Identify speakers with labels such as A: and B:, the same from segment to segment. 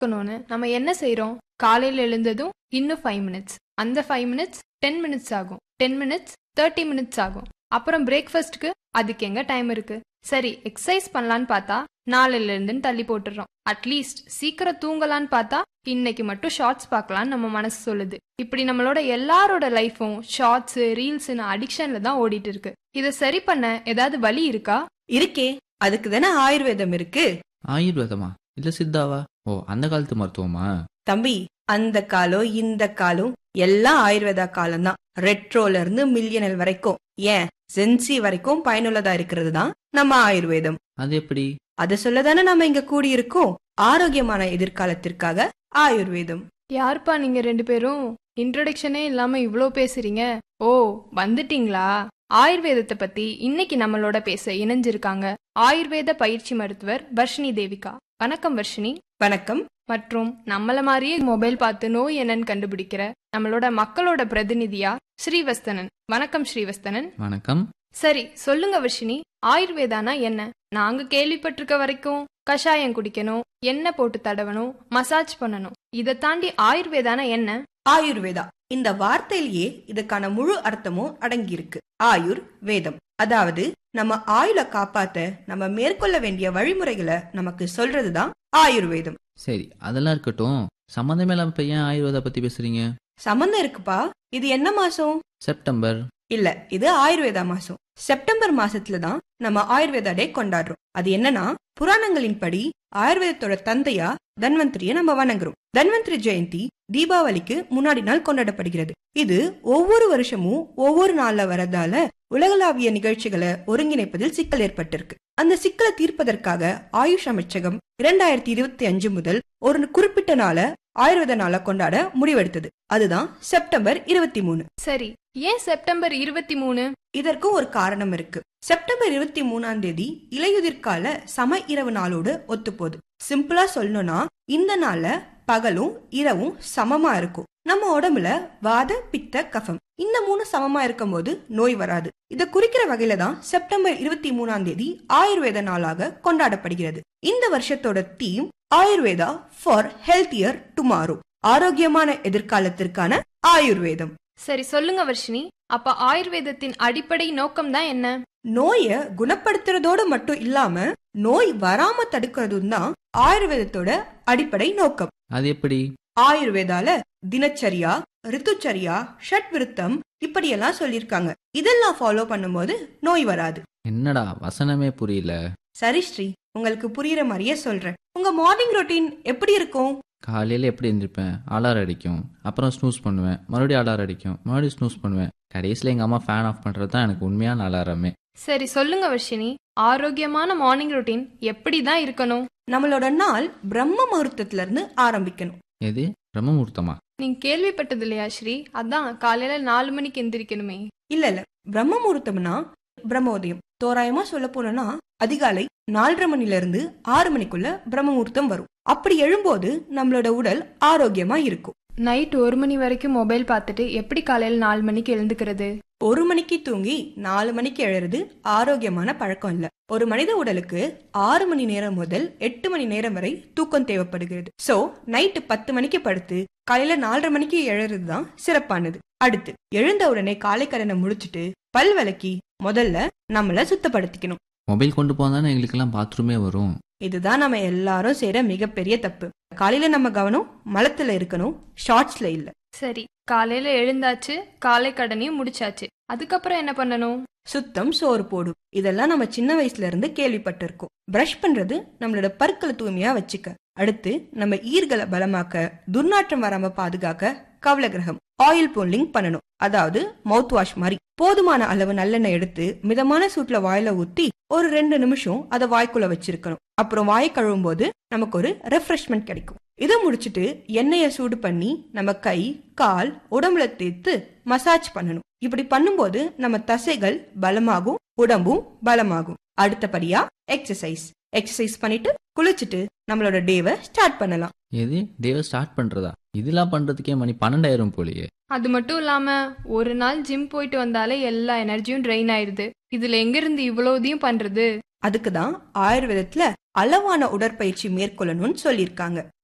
A: இருக்கணும்னு நம்ம என்ன செய்றோம் காலையில எழுந்ததும் இன்னும் ஃபைவ் மினிட்ஸ் அந்த ஃபைவ் மினிட்ஸ் டென் மினிட்ஸ் ஆகும் டென் மினிட்ஸ் தேர்ட்டி மினிட்ஸ் ஆகும் அப்புறம் பிரேக்ஃபாஸ்ட்க்கு அதுக்கு எங்க டைம் இருக்கு சரி எக்ஸசைஸ் பண்ணலான்னு பார்த்தா நாளையில இருந்துன்னு தள்ளி போட்டுடுறோம் அட்லீஸ்ட் சீக்கிரம் தூங்கலான்னு பார்த்தா இன்னைக்கு மட்டும் ஷார்ட்ஸ் பார்க்கலான்னு நம்ம மனசு சொல்லுது இப்படி நம்மளோட எல்லாரோட லைஃபும் ஷார்ட்ஸ் ரீல்ஸ்னு அடிக்ஷன்ல தான் ஓடிட்டு இருக்கு இதை சரி பண்ண ஏதாவது வழி இருக்கா
B: இருக்கே அதுக்கு தானே ஆயுர்வேதம் இருக்கு
C: ஆயுர்வேதமா இல்ல சித்தாவா ஓ அந்த காலத்து மருத்துவமா
B: தம்பி அந்த காலம் இந்த காலம் எல்லாம் ஆயுர்வேதா காலம் தான் ரெட்ரோல இருந்து மில்லியனல் வரைக்கும் ஏன் ஜென்சி வரைக்கும் பயனுள்ளதா இருக்கிறது தான் நம்ம ஆயுர்வேதம்
C: அது எப்படி
B: அத சொல்லதானே நம்ம இங்க கூடியிருக்கோம் ஆரோக்கியமான எதிர்காலத்திற்காக ஆயுர்வேதம்
A: யாருப்பா நீங்க ரெண்டு பேரும் இன்ட்ரடக்ஷனே இல்லாம இவ்ளோ பேசுறீங்க ஓ வந்துட்டீங்களா ஆயுர்வேதத்தை பத்தி இன்னைக்கு நம்மளோட பேச இணைஞ்சிருக்காங்க ஆயுர்வேத பயிற்சி மருத்துவர் வர்ஷினி தேவிகா வணக்கம் வர்ஷினி
B: வணக்கம்
A: மற்றும் நம்மள மாதிரியே மொபைல் பார்த்து நோய் என்னன்னு கண்டுபிடிக்கிற நம்மளோட மக்களோட பிரதிநிதியா ஸ்ரீவஸ்தனன் வணக்கம் ஸ்ரீவஸ்தனன்
C: வணக்கம்
A: சரி சொல்லுங்க வர்ஷினி ஆயுர்வேதானா என்ன நாங்க கேள்விப்பட்டிருக்க வரைக்கும் கஷாயம் குடிக்கணும் எண்ணெய் போட்டு தடவணும் மசாஜ் பண்ணணும் இதை தாண்டி ஆயுர்வேதானா என்ன
B: ஆயுர்வேதா இந்த வார்த்தையிலேயே இதுக்கான முழு அர்த்தமும் அடங்கியிருக்கு ஆயுர் வேதம் அதாவது நம்ம ஆயுள காப்பாத்த நம்ம மேற்கொள்ள வேண்டிய வழிமுறைகளை நமக்கு சொல்றதுதான் ஆயுர்வேதம்
C: சரி அதெல்லாம் இருக்கட்டும் சம்மந்தமே இல்லாம இப்ப ஏன் ஆயுர்வேதா பத்தி பேசுறீங்க
B: சம்பந்தம் இருக்குப்பா இது என்ன மாசம்
C: செப்டம்பர்
B: இல்ல இது ஆயுர்வேதா மாசம் செப்டம்பர் மாசத்துல தான் நம்ம ஆயுர்வேதா டே கொண்டாடுறோம் அது என்னன்னா புராணங்களின்படி ஆயுர்வேதத்தோட தந்தையா தன்வந்திரிய நம்ம வணங்குறோம் தன்வந்திரி ஜெயந்தி தீபாவளிக்கு முன்னாடி நாள் கொண்டாடப்படுகிறது இது ஒவ்வொரு வருஷமும் ஒவ்வொரு நாள்ல வரதால உலகளாவிய நிகழ்ச்சிகளை ஒருங்கிணைப்பதில் சிக்கல் ஏற்பட்டிருக்கு அந்த சிக்கலை தீர்ப்பதற்காக ஆயுஷ் அமைச்சகம் இரண்டாயிரத்தி இருபத்தி அஞ்சு முதல் ஒரு குறிப்பிட்ட நாள ஆயுர்வேத நாளை கொண்டாட முடிவெடுத்தது அதுதான் செப்டம்பர் இருபத்தி மூணு
A: சரி ஏன் செப்டம்பர் இருபத்தி மூணு
B: இதற்கும் ஒரு காரணம் இருக்கு செப்டம்பர் இருபத்தி மூணாம் தேதி இலையுதிர்கால சம இரவு நாளோடு ஒத்துப்போகுது சிம்பிளா சொல்லணும்னா இந்த நாள்ல பகலும் இரவும் சமமா இருக்கும் நம்ம உடம்புல வாத பித்த கஃபம் இந்த மூணு சமமா இருக்கும்போது நோய் வராது இத குறிக்கிற வகையில தான் செப்டம்பர் இருபத்தி மூணாம் தேதி ஆயுர்வேத நாளாக கொண்டாடப்படுகிறது இந்த வருஷத்தோட theme Ayurveda for healthier tomorrow ஆரோக்கியமான எதிர்காலத்திற்கான ஆயுர்வேதம்
A: சரி சொல்லுங்க வர்ஷினி அப்ப ஆயுர்வேதத்தின் அடிப்படை நோக்கம் தான் என்ன
B: நோய குணப்படுத்துறதோட மட்டும் இல்லாம நோய் வராம தடுக்கிறதும் தான் ஆயுர்வேதத்தோட அடிப்படை நோக்கம்
C: அது எப்படி
B: ஆயுர்வேதால தினச்சரியா ரித்துச்சரியா ஷட் விருத்தம் இப்படியெல்லாம் சொல்லியிருக்காங்க இதெல்லாம் ஃபாலோ பண்ணும்போது நோய் வராது
C: என்னடா வசனமே புரியல
B: சரி ஸ்ரீ உங்களுக்கு புரியுற மாதிரியே சொல்றேன் உங்க மார்னிங் ரொட்டீன் எப்படி இருக்கும்
C: காலையில எப்படி எந்திரிப்பேன் அலாரம் அடிக்கும் அப்புறம் ஸ்னூஸ் பண்ணுவேன் மறுபடியும் அலாரம் அடிக்கும் மறுபடியும் ஸ்னூஸ் பண்ணுவேன் கடைசியில் எங்க அம்மா ஃபேன் ஆஃப் பண்றது தான் எனக்கு உண்மையான அலாரமே
A: சரி சொல்லுங்க வர்ஷினி ஆரோக்கியமான மார்னிங் ரொட்டீன் எப்படி தான் இருக்கணும்
B: நம்மளோட நாள் பிரம்ம முகூர்த்தத்துல இருந்து ஆரம்பிக்கணும்
C: எது பிரம்மமுகூர்த்தமா
A: நீங்க கேள்விப்பட்டது இல்லையா ஸ்ரீ அதான் காலையில நாலு மணிக்கு எந்திரிக்கணுமே
B: இல்ல இல்ல பிரம்ம முகூர்த்தம்னா பிரம்மோதயம் தோராயமா சொல்ல போனோம்னா அதிகாலை நாலரை மணில இருந்து ஆறு மணிக்குள்ள பிரம்ம முகூர்த்தம் வரும் அப்படி எழும்போது நம்மளோட உடல் ஆரோக்கியமா இருக்கும்
A: நைட் ஒரு மணி வரைக்கும் மொபைல் பார்த்துட்டு எப்படி காலையில நாலு மணிக்கு எழுந்துக்கிறது
B: ஒரு மணிக்கு தூங்கி நாலு மணிக்கு எழறது ஆரோக்கியமான பழக்கம் இல்ல ஒரு மனித உடலுக்கு ஆறு மணி நேரம் முதல் எட்டு மணி நேரம் வரை தூக்கம் தேவைப்படுகிறது சோ நைட்டு பத்து மணிக்கு படுத்து காலையில நாலரை மணிக்கு எழறது தான் சிறப்பானது அடுத்து எழுந்த உடனே காலை கடனை முடிச்சிட்டு பல் விளக்கி முதல்ல நம்மள சுத்தப்படுத்திக்கணும்
C: மொபைல் கொண்டு போனா எங்களுக்கெல்லாம் பாத்ரூமே வரும்
B: இதுதான் நம்ம எல்லாரும் செய்யற மிகப்பெரிய தப்பு காலையில நம்ம கவனம் மலத்துல இருக்கணும் ஷார்ட்ஸ்ல இல்ல
A: சரி காலையில எழுந்தாச்சு காலை கடனையும் முடிச்சாச்சு அதுக்கப்புறம் என்ன பண்ணணும்
B: சுத்தம் சோறு போடும் இதெல்லாம் நம்ம சின்ன வயசுல இருந்து கேள்விப்பட்டிருக்கோம் பிரஷ் பண்றது நம்மளோட பற்களை தூய்மையா வச்சுக்க அடுத்து நம்ம ஈர்களை பலமாக்க துர்நாற்றம் வராம பாதுகாக்க கவல கிரகம் ஆயில் போன்லிங் பண்ணணும் அதாவது மவுத் வாஷ் மாதிரி போதுமான அளவு நல்லெண்ணெய் எடுத்து மிதமான சூட்ல வாயில ஊத்தி ஒரு ரெண்டு நிமிஷம் அதை வாய்க்குள்ள வச்சிருக்கணும் அப்புறம் வாயை கழுவும் போது நமக்கு ஒரு ரெஃப்ரெஷ்மெண்ட் கிடைக்கும் இதை முடிச்சிட்டு எண்ணெயை சூடு பண்ணி நம்ம கை கால் உடம்புல தேய்த்து மசாஜ் பண்ணணும் இப்படி பண்ணும்போது நம்ம தசைகள் பலமாகும் உடம்பும் பலமாகும் அடுத்தபடியா எக்ஸசைஸ் எக்ஸசைஸ் பண்ணிட்டு குளிச்சுட்டு நம்மளோட டேவை ஸ்டார்ட் பண்ணலாம்
C: எது டேவை ஸ்டார்ட் பண்றதா இதெல்லாம் பண்றதுக்கே மணி பன்னெண்டாயிரம் போலியே
A: அது மட்டும் இல்லாம ஒரு நாள் ஜிம் போயிட்டு வந்தாலே எல்லா எனர்ஜியும் ட்ரெயின் ஆயிருது இதுல எங்க இருந்து இவ்வளோதையும் பண்றது
B: அதுக்கு தான் ஆயுர்வேதத்துல அளவான உடற்பயிற்சி மேற்கொள்ளணும்னு சொல்லியிருக்காங்க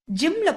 B: ஜிம்ல